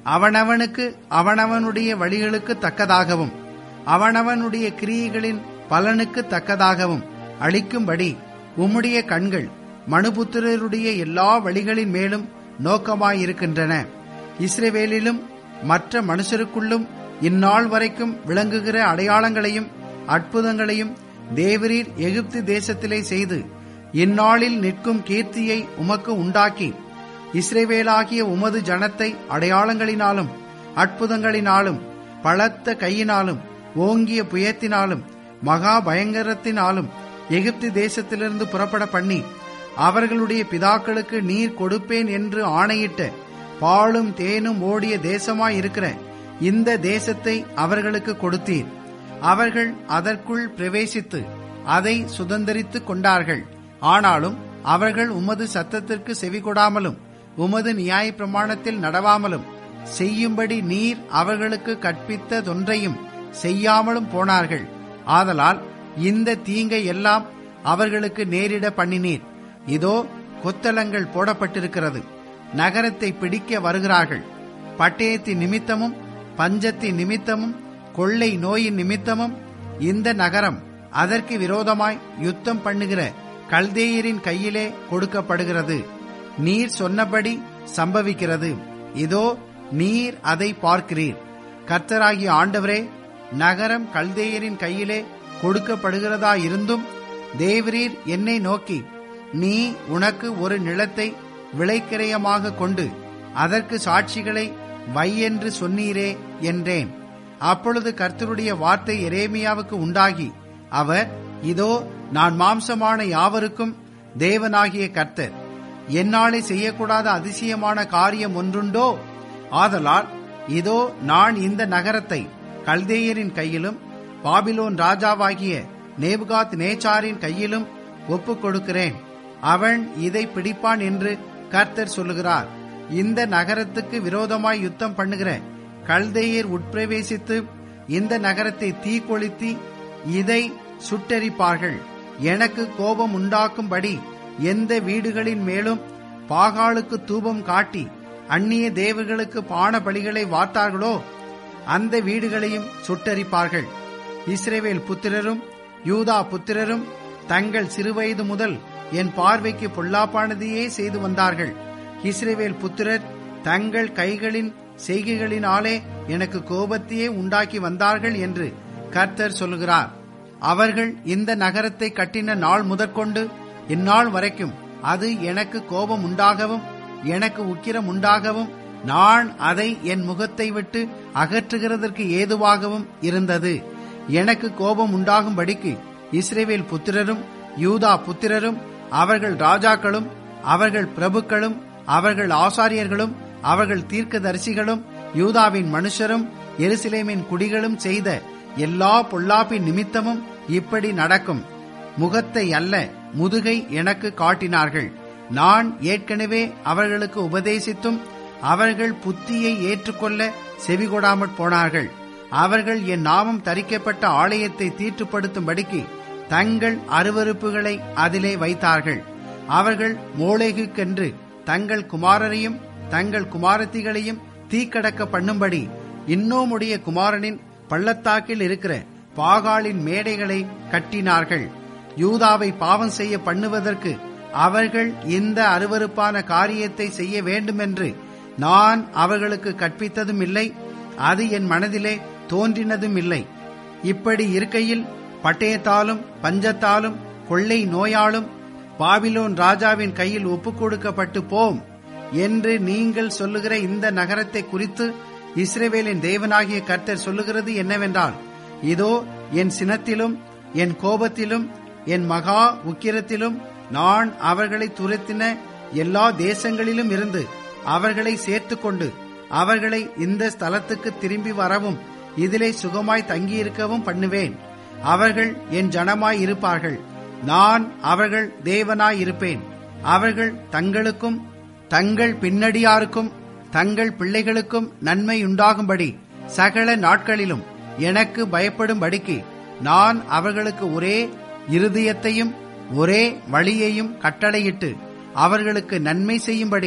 அவனவனுக்கு அவனவனுடைய வழிகளுக்கு தக்கதாகவும் அவனவனுடைய கிரியைகளின் பலனுக்கு தக்கதாகவும் அளிக்கும்படி உம்முடைய கண்கள் மனுபுத்திரருடைய எல்லா வழிகளின் மேலும் நோக்கமாயிருக்கின்றன இஸ்ரவேலிலும் மற்ற மனுஷருக்குள்ளும் இந்நாள் வரைக்கும் விளங்குகிற அடையாளங்களையும் அற்புதங்களையும் தேவரீர் எகிப்து தேசத்திலே செய்து இந்நாளில் நிற்கும் கீர்த்தியை உமக்கு உண்டாக்கி இஸ்ரேவேலாகிய உமது ஜனத்தை அடையாளங்களினாலும் அற்புதங்களினாலும் பலத்த கையினாலும் ஓங்கிய புயத்தினாலும் மகா பயங்கரத்தினாலும் எகிப்து தேசத்திலிருந்து புறப்பட பண்ணி அவர்களுடைய பிதாக்களுக்கு நீர் கொடுப்பேன் என்று ஆணையிட்ட பாலும் தேனும் ஓடிய தேசமாயிருக்கிற இந்த தேசத்தை அவர்களுக்கு கொடுத்தீர் அவர்கள் அதற்குள் பிரவேசித்து அதை சுதந்திரித்துக் கொண்டார்கள் ஆனாலும் அவர்கள் உமது சத்தத்திற்கு செவிகொடாமலும் உமது நியாய பிரமாணத்தில் நடவாமலும் செய்யும்படி நீர் அவர்களுக்கு கற்பித்ததொன்றையும் செய்யாமலும் போனார்கள் ஆதலால் இந்த தீங்கை எல்லாம் அவர்களுக்கு நேரிட பண்ணினீர் இதோ கொத்தளங்கள் போடப்பட்டிருக்கிறது நகரத்தை பிடிக்க வருகிறார்கள் பட்டயத்தின் நிமித்தமும் பஞ்சத்தின் நிமித்தமும் கொள்ளை நோயின் நிமித்தமும் இந்த நகரம் அதற்கு விரோதமாய் யுத்தம் பண்ணுகிற கல்தேயரின் கையிலே கொடுக்கப்படுகிறது நீர் சொன்னபடி சம்பவிக்கிறது இதோ நீர் அதை பார்க்கிறீர் கர்த்தராகிய ஆண்டவரே நகரம் கல்தேயரின் கையிலே கொடுக்கப்படுகிறதா இருந்தும் தேவரீர் என்னை நோக்கி நீ உனக்கு ஒரு நிலத்தை விளைக்கிரயமாக கொண்டு அதற்கு சாட்சிகளை வை என்று சொன்னீரே என்றேன் அப்பொழுது கர்த்தருடைய வார்த்தை எரேமியாவுக்கு உண்டாகி அவர் இதோ நான் மாம்சமான யாவருக்கும் தேவனாகிய கர்த்தர் என்னாலே செய்யக்கூடாத அதிசயமான காரியம் ஒன்றுண்டோ ஆதலால் இதோ நான் இந்த நகரத்தை கல்தேயரின் கையிலும் பாபிலோன் ராஜாவாகிய நேபுகாத் நேச்சாரின் கையிலும் ஒப்புக் கொடுக்கிறேன் அவன் இதை பிடிப்பான் என்று கர்த்தர் சொல்லுகிறார் இந்த நகரத்துக்கு விரோதமாய் யுத்தம் பண்ணுகிற கல்தேயர் உட்பிரவேசித்து இந்த நகரத்தை தீக்கொளுத்தி இதை சுட்டெரிப்பார்கள் எனக்கு கோபம் உண்டாக்கும்படி எந்த வீடுகளின் மேலும் பாகாலுக்கு தூபம் காட்டி அந்நிய தேவர்களுக்கு பான பலிகளை வார்த்தார்களோ அந்த வீடுகளையும் சுட்டரிப்பார்கள் இஸ்ரேவேல் புத்திரரும் யூதா புத்திரரும் தங்கள் சிறுவயது முதல் என் பார்வைக்கு பொல்லாப்பானதையே செய்து வந்தார்கள் இஸ்ரேவேல் புத்திரர் தங்கள் கைகளின் செய்கைகளினாலே எனக்கு கோபத்தையே உண்டாக்கி வந்தார்கள் என்று கர்த்தர் சொல்லுகிறார் அவர்கள் இந்த நகரத்தை கட்டின நாள் முதற்கொண்டு இந்நாள் வரைக்கும் அது எனக்கு கோபம் உண்டாகவும் எனக்கு உக்கிரம் உண்டாகவும் நான் அதை என் முகத்தை விட்டு அகற்றுகிறதற்கு ஏதுவாகவும் இருந்தது எனக்கு கோபம் உண்டாகும்படிக்கு இஸ்ரேவேல் புத்திரரும் யூதா புத்திரரும் அவர்கள் ராஜாக்களும் அவர்கள் பிரபுக்களும் அவர்கள் ஆசாரியர்களும் அவர்கள் தீர்க்கதரிசிகளும் யூதாவின் மனுஷரும் எருசலேமின் குடிகளும் செய்த எல்லா பொல்லாப்பின் நிமித்தமும் இப்படி நடக்கும் முகத்தை அல்ல முதுகை எனக்கு காட்டினார்கள் நான் ஏற்கனவே அவர்களுக்கு உபதேசித்தும் அவர்கள் புத்தியை ஏற்றுக்கொள்ள செவிகொடாமற் போனார்கள் அவர்கள் என் நாமம் தரிக்கப்பட்ட ஆலயத்தை தீட்டுப்படுத்தும்படிக்கு தங்கள் அருவறுப்புகளை அதிலே வைத்தார்கள் அவர்கள் மோளேகுக்கென்று தங்கள் குமாரரையும் தங்கள் குமாரத்திகளையும் தீக்கடக்க பண்ணும்படி இன்னோமுடைய குமாரனின் பள்ளத்தாக்கில் இருக்கிற பாகாலின் மேடைகளை கட்டினார்கள் யூதாவை பாவம் செய்ய பண்ணுவதற்கு அவர்கள் இந்த அருவருப்பான காரியத்தை செய்ய வேண்டுமென்று நான் அவர்களுக்கு கற்பித்ததும் இல்லை அது என் மனதிலே தோன்றினதும் இல்லை இப்படி இருக்கையில் பட்டயத்தாலும் பஞ்சத்தாலும் கொள்ளை நோயாலும் பாபிலோன் ராஜாவின் கையில் ஒப்புக் கொடுக்கப்பட்டு போம் என்று நீங்கள் சொல்லுகிற இந்த நகரத்தை குறித்து இஸ்ரேவேலின் தேவனாகிய கர்த்தர் சொல்லுகிறது என்னவென்றால் இதோ என் சினத்திலும் என் கோபத்திலும் என் மகா உக்கிரத்திலும் நான் அவர்களை துரத்தின எல்லா தேசங்களிலும் இருந்து அவர்களை சேர்த்துக்கொண்டு அவர்களை இந்த ஸ்தலத்துக்கு திரும்பி வரவும் இதிலே சுகமாய் தங்கியிருக்கவும் பண்ணுவேன் அவர்கள் என் ஜனமாய் இருப்பார்கள் நான் அவர்கள் தேவனாய் இருப்பேன் அவர்கள் தங்களுக்கும் தங்கள் பின்னடியாருக்கும் தங்கள் பிள்ளைகளுக்கும் நன்மை உண்டாகும்படி சகல நாட்களிலும் எனக்கு பயப்படும்படிக்கு நான் அவர்களுக்கு ஒரே இருதயத்தையும் ஒரே வழியையும் கட்டளையிட்டு அவர்களுக்கு நன்மை செய்யும்படி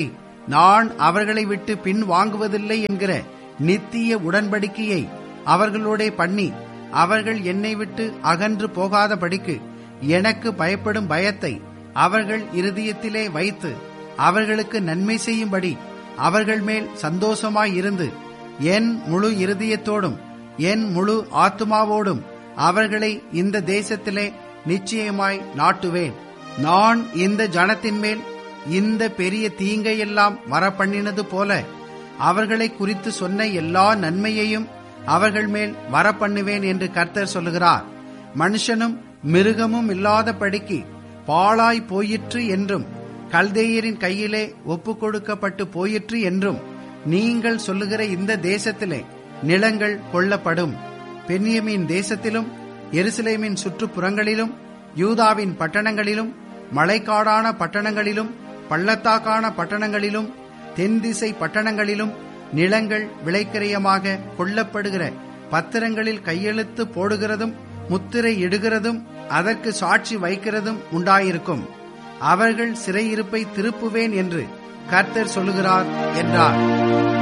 நான் அவர்களை விட்டு பின் வாங்குவதில்லை என்கிற நித்திய உடன்படிக்கையை அவர்களோடே பண்ணி அவர்கள் என்னை விட்டு அகன்று போகாதபடிக்கு எனக்கு பயப்படும் பயத்தை அவர்கள் இருதயத்திலே வைத்து அவர்களுக்கு நன்மை செய்யும்படி அவர்கள் மேல் சந்தோஷமாயிருந்து என் முழு இருதயத்தோடும் என் முழு ஆத்துமாவோடும் அவர்களை இந்த தேசத்திலே நிச்சயமாய் நாட்டுவேன் நான் இந்த ஜனத்தின் மேல் இந்த பெரிய தீங்கையெல்லாம் வரப்பண்ணினது போல அவர்களை குறித்து சொன்ன எல்லா நன்மையையும் அவர்கள் மேல் வரப்பண்ணுவேன் என்று கர்த்தர் சொல்லுகிறார் மனுஷனும் மிருகமும் இல்லாதபடிக்கு பாழாய் போயிற்று என்றும் கல்தேயரின் கையிலே ஒப்புக் கொடுக்கப்பட்டு போயிற்று என்றும் நீங்கள் சொல்லுகிற இந்த தேசத்திலே நிலங்கள் கொள்ளப்படும் பென்யமின் தேசத்திலும் எருசலேமின் சுற்றுப்புறங்களிலும் யூதாவின் பட்டணங்களிலும் மலைக்காடான பட்டணங்களிலும் பள்ளத்தாக்கான பட்டணங்களிலும் தென்திசை பட்டணங்களிலும் நிலங்கள் விளைக்கிரயமாக கொள்ளப்படுகிற பத்திரங்களில் கையெழுத்து போடுகிறதும் முத்திரை இடுகிறதும் அதற்கு சாட்சி வைக்கிறதும் உண்டாயிருக்கும் அவர்கள் சிறையிருப்பை திருப்புவேன் என்று கர்த்தர் சொல்லுகிறார் என்றார்